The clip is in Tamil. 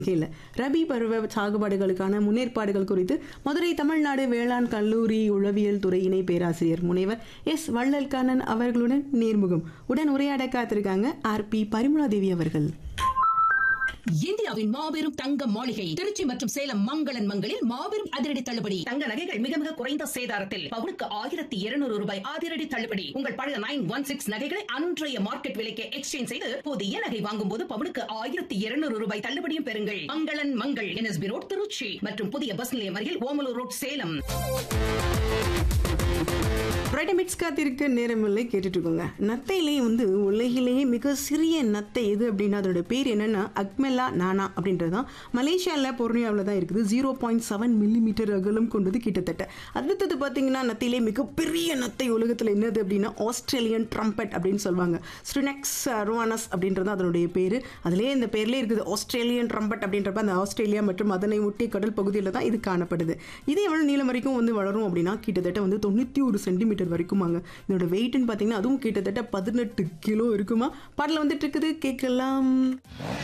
இல்ல ரபி பருவ சாகுபாடுகளுக்கான முன்னேற்பாடுகள் குறித்து மதுரை தமிழ்நாடு வேளாண் கல்லூரி உளவியல் துறை இணை பேராசிரியர் முனைவர் எஸ் வள்ளல் கண்ணன் அவர்களுடன் நேர்முகம் உடன் உரையாட காத்திருக்காங்க ஆர் பி பரிமளாதேவி அவர்கள் இந்தியாவின் மாபெரும் தங்க மாளிகை திருச்சி மற்றும் சேலம் மங்களன் மங்களில் மாபெரும் அதிரடி தள்ளுபடி தங்க நகைகள் மிக மிக குறைந்த சேதாரத்தில் பவுனுக்கு ஆயிரத்தி இருநூறு ரூபாய் அதிரடி தள்ளுபடி உங்கள் பழைய நைன் ஒன் சிக்ஸ் நகைகளை அன்றைய மார்க்கெட் விலைக்கு எக்ஸ்சேஞ்ச் செய்து புதிய நகை வாங்கும் போது பவுனுக்கு ஆயிரத்தி இருநூறு ரூபாய் தள்ளுபடியும் பெறுங்கள் மங்களன் மங்கள் என்எஸ்பி ரோட் திருச்சி மற்றும் புதிய பஸ் நிலையம் அருகில் ஓமலூர் ரோட் சேலம் பிரைட்டமிட்ஸ் காத்திருக்க நேரமில்லை கேட்டுட்டு இருக்கோங்க நத்தையிலேயே வந்து உலகிலேயே மிக சிறிய நத்தை எது அப்படின்னா அதோட பேர் என்னன்னா அக்மெல்லா நானா அப்படின்றது தான் மலேசியாவில் பொர்னியாவில் தான் இருக்குது ஜீரோ பாயிண்ட் செவன் மில்லிமீட்டர் அகலம் கொண்டது கிட்டத்தட்ட அடுத்தது பார்த்தீங்கன்னா நத்தையிலே மிகப்பெரிய நத்தை உலகத்தில் என்னது அப்படின்னா ஆஸ்திரேலியன் ட்ரம்பட் அப்படின்னு சொல்லுவாங்க ஸ்ரினெக்ஸ் அருவானஸ் அப்படின்றது அதனுடைய பேர் அதுலேயே இந்த பேர்லேயே இருக்குது ஆஸ்திரேலியன் ட்ரம்பட் அப்படின்றப்ப அந்த ஆஸ்திரேலியா மற்றும் அதனை ஒட்டிய கடல் பகுதியில் தான் இது காணப்படுது இது எவ்வளோ நீளம் வரைக்கும் வந்து வளரும் அப்படின்னா கிட்டத்தட்ட வந்து தொண்ணூற்றி ஒரு சென்டிமீட்டர் வரைக்குமாங்க இதோட வெயிட்னு பார்த்தீங்கன்னா அதுவும் கிட்டத்தட்ட பதினெட்டு கிலோ இருக்குமா பாடல வந்துட்டு இருக்குது கேட்கலாம்